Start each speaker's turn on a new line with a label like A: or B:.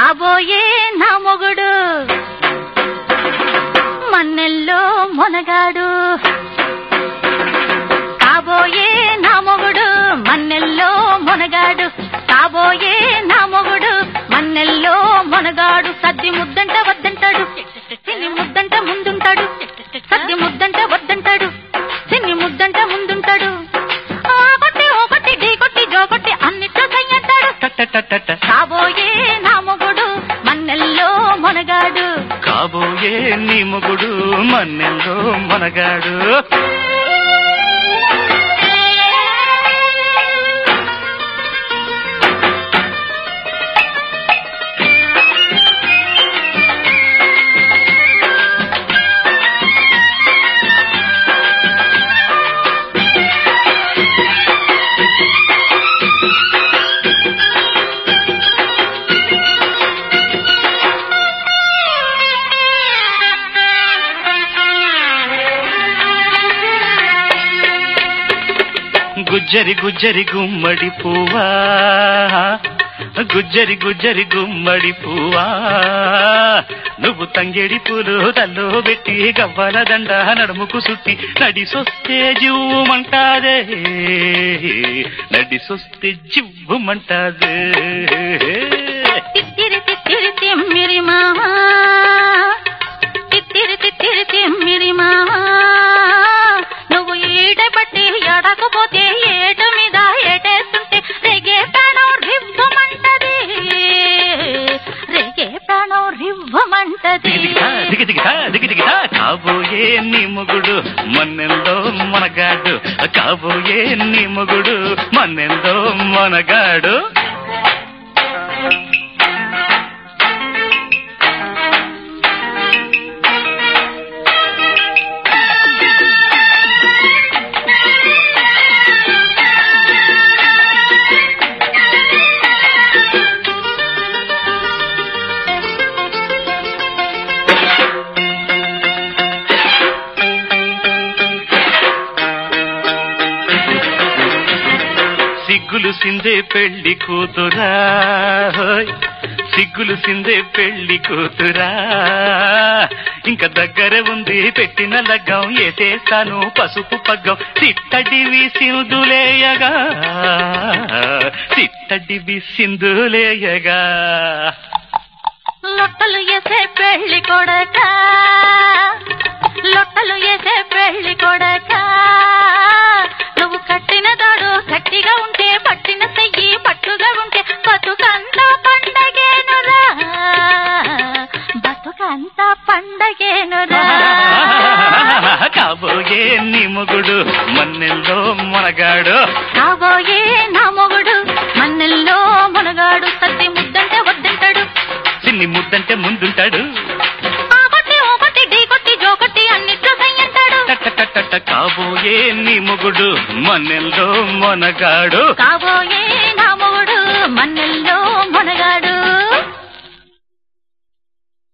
A: కాబోయే నా మొగుడు మన్నెల్లో మొనగాడు కాబోయే నా మొగుడు మన్నెల్లో మొనగాడు కాబోయే నా మొగుడు మన్నెల్లో మొనగాడు సద్ది ముద్దంట వద్దంటాడు సిన్ని ముద్దంట ముందుంటాడు సద్ది ముద్దంట వద్దంటాడు సిన్ని ముద్దంట ముందుంటాడు ఒకటి ఒకటి ఢీ కొట్టి జో కొట్టి అన్నిట్లో కయ్యంటాడు
B: టటటటట.
A: కాబోయే నా మొగుడు మన్నెల్లో మొనగాడు
B: కాబోయే నీ మొగుడు మన్నెల్లో మనగాడు గుజ్జరి గుజ్జరి గుమ్మడి పువ్వా గుజ్జరి గుజ్జరి గుమ్మడి పువ్వా నువ్వు తంగేడి పూలు తల్లో పెట్టి గవ్వల దండ నడుముకు సుట్టి నడిసొస్తే జివ్వుమంటాదే నడిసొస్తే జివ్వుమంటాదే
A: తిత్తిరి తిత్తిరి తిమ్మిరి మావా తిత్తిరి తిత్తిరి తిమ్మిరి మావా నువ్వు ఈట పట్టి ఎడకపోతే ఏట మీద ఏటేస్తుంటే రేగే ప్రాణం రివ్వమంటది రేగే ప్రాణం రివ్వమంటది
B: దిగిదిగితా, దిగిదిగితా, దిగిదిగితా. కాబోయే నీ మొగుడు మన్నెందో మనగాడు కాబోయే నీ మొగుడు మన్నెందో మనగాడు సిగ్గులు సిందే పెళ్లి కూతురా హోయ్. సిగ్గులు సిందే పెళ్లి కూతురా ఇంకా దగ్గర ఉంది పెట్టిన లగ్గం ఏసేస్తాను పసుపు పగ్గం సిట్టడివి సింధులేయగా సిట్టడివి సింధులేయగా
A: లొట్టలు వేసే పెళ్లి కొడక లొట్టలు వేసే పెళ్లి కొడక నువ్వు కట్టిన దాడు గట్టిగా ఉంటే పట్టిన చెయ్యి పట్టుగా ఉంటే బతుకంతా పండగేనురా బతుకంతా పండగేనురా
B: కాబోయే నీ మొగుడు మన్నెల్లో మనగాడు
A: కాబోయే నా మొగుడు మన్నెల్లో మునగాడు సద్ది ముద్దంటే వద్దంటాడు
B: చిన్ని ముద్దంటే ముందుంటాడు
A: ఆ కొట్టి ఓ కొట్టి ఢీ కొట్టి జో కొట్టి అన్నిట్లో సయ్యంటాడు
B: టటటటట కాబోయే నీ మొగుడు మన్నెల్లో మనగాడు
A: కాబోయే నా మొగుడు మన్నెల్లో మునగాడు